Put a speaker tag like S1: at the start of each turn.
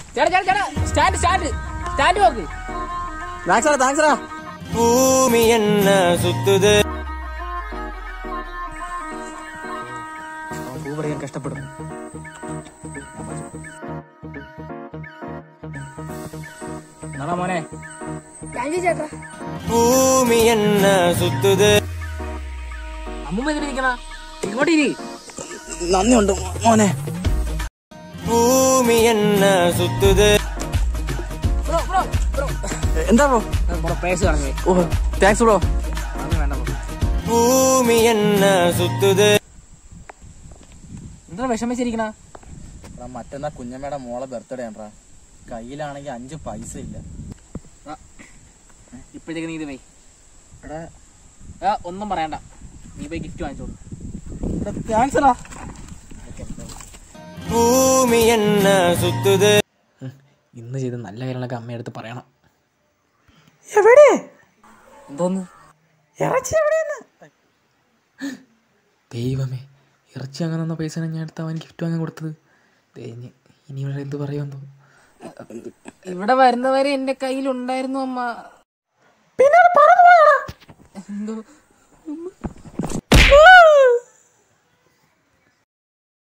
S1: ചേട്ടാ ചേട്ടാ ചേട്ടാ സ്റ്റാൻഡ് സ്റ്റാൻഡ് സ്റ്റാൻഡ് നോക്ക്
S2: താങ്ക്സ് താങ്ക്സ്
S3: பூமி என்ன சுத்துது
S2: പൂ പഠിക്കാൻ കഷ്ടപ്പെടും
S1: എന്നാ മോനെ
S4: താങ്ക് യു ചേട്ടാ
S3: பூமி என்ன சுத்துது
S1: അമ്മൂമ്മ എന്തിനാ നിക്കണ ഇങ്ങോട്ട് ഇരി
S2: നന്ദിയുണ്ട് മോനെ
S3: பூமி என்ன சுத்துது
S1: ബ്രോ ബ്രോ ബ്രോ
S2: എന്താ ബ്രോ
S1: ബ്രോ പ്രേസ് കളഞ്ഞു
S2: ഓ താങ്ക്സ് ബ്രോ
S1: അങ്ങനെ വേണ്ട ബ്രോ
S3: பூமி என்ன சுத்துது
S1: എന്താ വിഷമിച്ചിരിക്കണ
S2: എടാ മറ്റന്നാ കുഞ്ഞമ്മയുടെ മോളെ ബർത്ത്ഡേ ആണ്ട്രാ കയ്യിലാണെങ്കിൽ അഞ്ച് പൈസ ഇല്ല
S1: ഇപ്പോഴത്തേക്ക് നീ ഇത് പോയി
S2: എടാ
S1: ആ ഒന്നും പറയണ്ട നീ പോയി ഗിഫ്റ്റ് വാങ്ങിച്ചോളൂ
S2: താങ്ക്സ് എടാ
S3: பூமி என்ன சுத்துது
S1: ഇന്ന് ചെയ്ത് നല്ല കാര്യങ്ങളൊക്കെ അമ്മയടുത്ത് പറയണം
S2: എവിടെ
S1: എന്തോന്ന്
S2: ഇറച്ചി എവിടെയെന്ന്
S1: ദൈവമേ ഇറച്ചി അങ്ങനെ തന്ന പൈസ ഞാൻ എടുത്ത് അവൻ ഗിഫ്റ്റ് വാങ്ങാൻ കൊടുത്തത് തേഞ്ഞ് ഇനി ഇവിടെ എന്ത് പറയുമെന്തോ ഇവിടെ വരുന്നവരെ എന്റെ കയ്യിൽ ഉണ്ടായിരുന്നു അമ്മ
S2: പിന്നെ അത് പറന്നു പോയാടാ
S1: എന്തോ